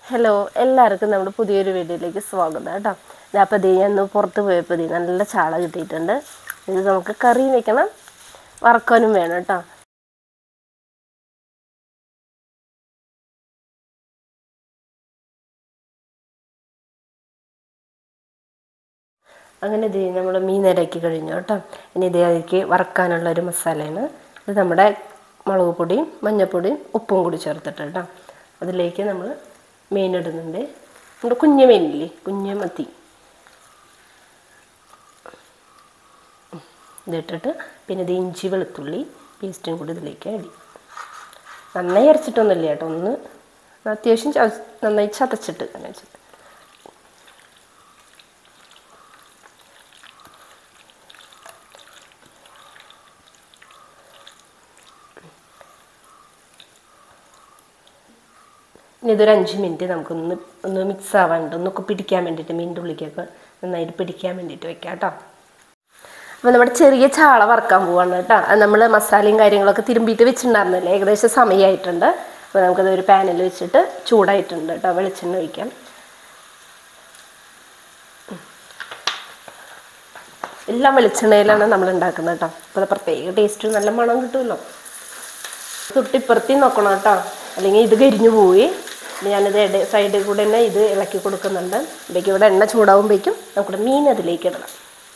Hello എല്ലാവർക്കും നമ്മുടെ പുതിയൊരു വീഡിയോയിലേക്ക് സ്വാഗതം കേട്ടോ ഞാൻ അപ്പോൾ ദേ ഞാൻ ഒന്ന് പുറത്ത് പോയപ്പോൾ ദേ നല്ല ചാള കിട്ടിയിട്ടുണ്ട് ഇത് നമുക്ക് കറി വെക്കണം വറക്കാനും വേണം കേട്ടോ അങ്ങനെ ഇത് നമ്മൾ മീൻ ഇരക്കി കഴിഞ്ഞു കേട്ടോ ഇനി ഇത് അതിലേക്ക് വറക്കാനുള്ള ഒരു മസാലയാണ് ഇത് നമ്മുടെ മുളക് പൊടിയും മഞ്ഞൾപ്പൊടിയും ഉപ്പും കൂടി ചേർത്തിട്ട് കേട്ടോ അതിലേക്ക് നമ്മൾ മീൻ ഇടുന്നുണ്ട് നമ്മുടെ കുഞ്ഞു മീനില്ലേ കുഞ്ഞു മത്തി ഉം. ഇതിട്ടിട്ട് പിന്നെ ഇത് ഇഞ്ചി വെളുത്തുള്ളി പേസ്റ്റും കൂടി ഇതിലേക്ക് അടി നന്നായി അരച്ചിട്ടൊന്നുമില്ല കേട്ടോ ഒന്ന് അത്യാവശ്യം ചത- നന്നായി ചതച്ചിട്ട് അങ്ങനെ വെച്ചിട്ട് ഇനി ഇതൊരു അഞ്ച് മിനിറ്റ് നമുക്കൊന്ന് ഒന്ന് മിക്സ് ആവാനുണ്ട് ഒന്നൊക്കെ പിടിക്കാൻ വേണ്ടിയിട്ട് മീനിൻ്റെ ഉള്ളിലേക്കൊക്കെ നന്നായിട്ട് പിടിക്കാൻ വേണ്ടിയിട്ട് വെക്കാം കേട്ടോ അപ്പോൾ നമ്മുടെ ചെറിയ ചാള വറക്കാൻ പോവാണ് കേട്ടോ അത് നമ്മൾ മസാലയും കാര്യങ്ങളൊക്കെ തിരുമ്പിയിട്ട് വെച്ചിട്ടുണ്ടായിരുന്നില്ലേ ഏകദേശം സമയമായിട്ടുണ്ട് അപ്പോൾ നമുക്കത് ഒരു പാനിൽ വെച്ചിട്ട് ചൂടായിട്ടുണ്ട് കേട്ടോ വെളിച്ചെണ്ണ ഒഴിക്കാം എല്ലാം വെളിച്ചെണ്ണയിലാണ് നമ്മൾ ഉണ്ടാക്കുന്നത് കേട്ടോ അപ്പോൾ അത് പ്രത്യേക ടേസ്റ്റ് നല്ല മണം കിട്ടുമല്ലോ തൊട്ടിപ്പുറത്തി നോക്കണം കേട്ടോ അല്ലെങ്കിൽ ഇത് കരിഞ്ഞു പോയി പിന്നെ ഞാനിത് ഇട സൈഡിൽ കൂടെ തന്നെ ഇത് ഇളക്കി കൊടുക്കുന്നുണ്ട് ഇടയ്ക്ക് ഇവിടെ എണ്ണ ചൂടാവുമ്പോഴേക്കും നമുക്കിവിടെ മീൻ അതിലേക്ക് ഇടണം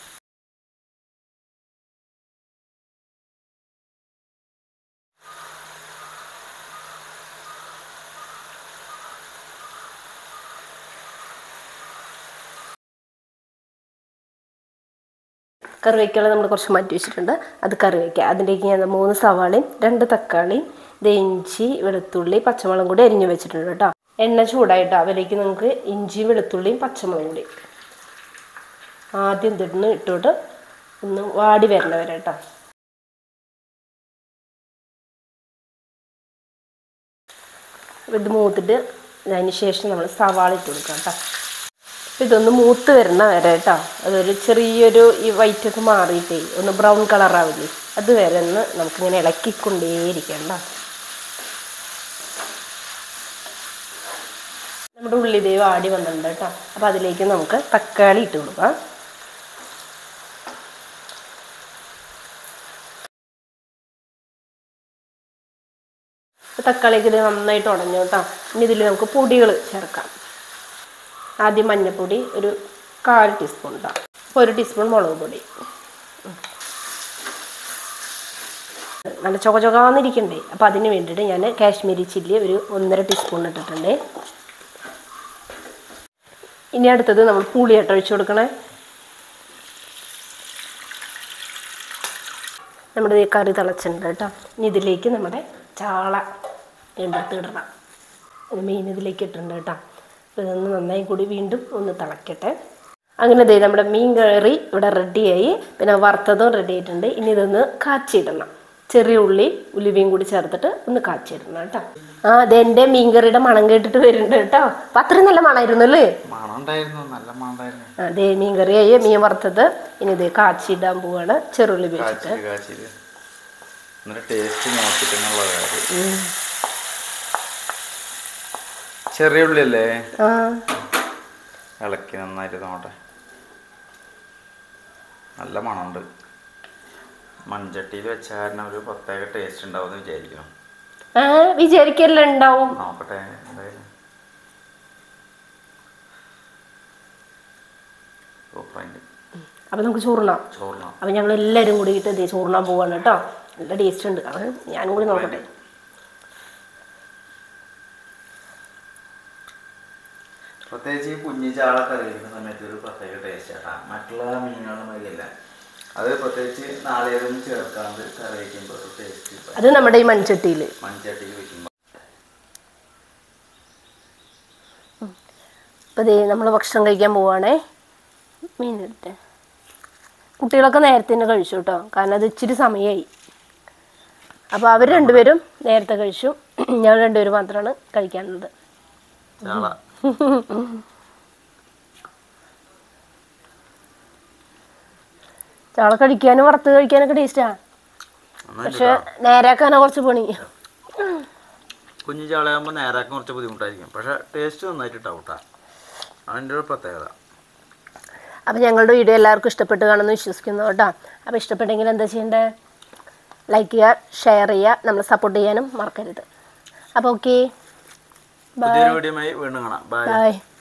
കറിവയ്ക്കാനുള്ള നമ്മൾ കുറച്ച് മാറ്റി വെച്ചിട്ടുണ്ട് അത് കറി വയ്ക്കുക അതിലേക്ക് ഞാൻ മൂന്ന് സവാളയും രണ്ട് തക്കാളിയും ഇത് ഇഞ്ചി വെളുത്തുള്ളി പച്ചമുളകും കൂടി അരിഞ്ഞു വെച്ചിട്ടുണ്ട് കേട്ടോ എണ്ണ ചൂടായിട്ടോ അതിലേക്ക് നമുക്ക് ഇഞ്ചി വെളുത്തുള്ളിയും പച്ചമുളകും കൂടി ആദ്യം ഇതിടുന്ന് ഇട്ടോട്ട് ഒന്ന് വാടി വരണ വരെ കേട്ടോ ഇത് മൂത്തിട്ട് അതിന് ശേഷം നമ്മൾ സവാള ഇട്ട് കൊടുക്കാം കേട്ടോ അപ്പോൾ ഇതൊന്ന് മൂത്ത് വരണ വരെ കേട്ടോ അതൊരു ചെറിയൊരു ഈ white ഒക്കെ മാറിയിട്ടേ ഒന്ന് ബ്രൗൺ കളറാവില്ലേ അത് വരെ ഒന്ന് നമുക്കിങ്ങനെ ഇളക്കിക്കൊണ്ടേയിരിക്കാം കേട്ടോ നമ്മുടെ ഉള്ളി ദേ വാടി വന്നിട്ടുണ്ട് കേട്ടോ അപ്പോൾ അതിലേക്ക് നമുക്ക് തക്കാളി ഇട്ട് കൊടുക്കാം അപ്പോൾ തക്കാളിയൊക്കെ ഇത് നന്നായിട്ട് ഉടഞ്ഞു കേട്ടോ ഇനി ഇതിൽ നമുക്ക് പൊടികൾ ചേർക്കാം ആദ്യം മഞ്ഞൾപ്പൊടി ഒരു കാൽ ടീസ്പൂൺ ഇടാം അപ്പോൾ ഒരു ടീസ്പൂൺ മുളക് പൊടി ഉം. നല്ല ചൊക ചൊകാന്നിരിക്കണ്ടേ അപ്പോൾ അതിന് വേണ്ടിയിട്ട് ഞാൻ കാശ്മീരി ചില്ലി ഒരു ഒന്നര ടീസ്പൂൺ ഇട്ടിട്ടുണ്ട് ഇനി അടുത്തത് നമ്മൾ പുളിയായിട്ട് ഒഴിച്ചു കൊടുക്കണേ നമ്മുടെ ഈ കറി തിളച്ചിട്ടുണ്ട് കേട്ടോ ഇനി ഇതിലേക്ക് നമ്മുടെ ചാള എടുത്ത് ഇടണം ഇത് മീൻ ഇതിലേക്ക് ഇട്ടിട്ടുണ്ട് കേട്ടോ അപ്പോൾ ഇതൊന്ന് നന്നായി കൂടി വീണ്ടും ഒന്ന് തിളക്കട്ടെ അങ്ങനെ ദേ നമ്മുടെ മീൻ കറി ഇവിടെ റെഡിയായി പിന്നെ വറുത്തതും റെഡി ആയിട്ടുണ്ട് ഇനി ഇതൊന്ന് കാച്ചിടണം ചെറിയ ഉള്ളി ഉലുവയും കൂടി ചേർത്തിട്ട് ഒന്ന് കാച്ചിടണം കേട്ടോ ആ അതെ എൻ്റെ മീൻ കറിയുടെ മണം കേട്ടിട്ട് വരുന്നുണ്ട് കേട്ടോ അപ്പം അത്രയും നല്ല മണമായിരുന്നു അല്ലേ മണം ഉണ്ടായിരുന്നു നല്ല മണം ഉണ്ടായിരുന്നു അതെ മീൻ കറിയായി മീൻ വറുത്തത് ഇനി ഇത് കാച്ചിടാൻ പോവാണ് ചെറുള്ളി വെച്ചിട്ട് കാച്ചില് കാച്ചില് എന്നിട്ട് ടേസ്റ്റ് നോക്കിട്ടെന്നുള്ള കാര്യം ചെറിയ ഉള്ളിയല്ലേ ആ ഇളക്കി നന്നായിട്ട് നോട്ടെ നല്ല മണമുണ്ട് മൺചട്ടിയിൽ വെച്ച കാരണം ഒരു പ്രത്യേക ടേസ്റ്റ് ഉണ്ടാവുമെന്ന് വിചാരിക്കണം ആ വിചാരിക്കല്ല ഉണ്ടാവും നോക്കട്ടെ എന്തായാലും സൂപ്പറായിട്ട് അപ്പം നമുക്ക് ചോറിനാം ചോറിനാ അപ്പം ഞങ്ങൾ എല്ലാവരും കൂടിയിട്ട് ഇതേ ചോറിനാൻ പോവാണ് കേട്ടോ നല്ല ടേസ്റ്റ് ഉണ്ട് അത് ഞാനും കൂടി നോക്കട്ടെ പ്രത്യേകിച്ച് ഈ കുഞ്ഞു ചാള കറി വെക്കുന്ന സമയത്ത് ഒരു പ്രത്യേക ടേസ്റ്റ് ആട്ടാ മറ്റുള്ള മീനുകളുടെ മാതിരിയല്ല അത് പ്രത്യേകിച്ച് നാളികേരം ചേർക്കാണ്ട് കറി വയ്ക്കുമ്പോൾ ഒരു ടേസ്റ്റ് അത് നമ്മുടെ ഈ മൺചട്ടിയിൽ മൺചട്ടിയിൽ വെക്കുമ്പോൾ അപ്പോൾ ഇതേ നമ്മൾ ഭക്ഷണം കഴിക്കാൻ പോവാണേ മീനെടുത്ത് കുട്ടികളൊക്കെ നേരത്തെ തന്നെ കഴിച്ചു കേട്ടോ കാരണം അത് ഇച്ചിരി സമയമായി അപ്പോൾ അവർ രണ്ടുപേരും നേരത്തെ കഴിച്ചു ഞങ്ങൾ രണ്ടുപേരും മാത്രമാണ് കഴിക്കാനുള്ളത് ചാള ചാള കഴിക്കാനും വറുത്ത് കഴിക്കാനൊക്കെ ടേസ്റ്റാണ് നന്നായിട്ട് പക്ഷെ നേരാക്കാനാ കുറച്ച് പണി കുഞ്ഞു ചാളയാകുമ്പോൾ നേരാക്കാൻ കുറച്ച് ബുദ്ധിമുട്ടായിരിക്കും പക്ഷേ ടേസ്റ്റ് നന്നായിട്ട് ഉണ്ടാവും കേട്ടോ അതിൻ്റെ ഒരു പ്രത്യേകത അപ്പോൾ ഞങ്ങളുടെ വീഡിയോ എല്ലാവർക്കും ഇഷ്ടപ്പെട്ട് കാണുമെന്ന് വിശ്വസിക്കുന്നു കേട്ടോ അപ്പോൾ ഇഷ്ടപ്പെട്ടെങ്കിൽ എന്താ ചെയ്യേണ്ടത് ലൈക്ക് ചെയ്യുക ഷെയർ ചെയ്യുക നമ്മൾ സപ്പോർട്ട് ചെയ്യാനും മറക്കരുത് അപ്പോൾ ഓക്കെ പുതിയൊരു വീഡിയോയുമായി വീണ്ടും കാണാം ബൈ ബൈ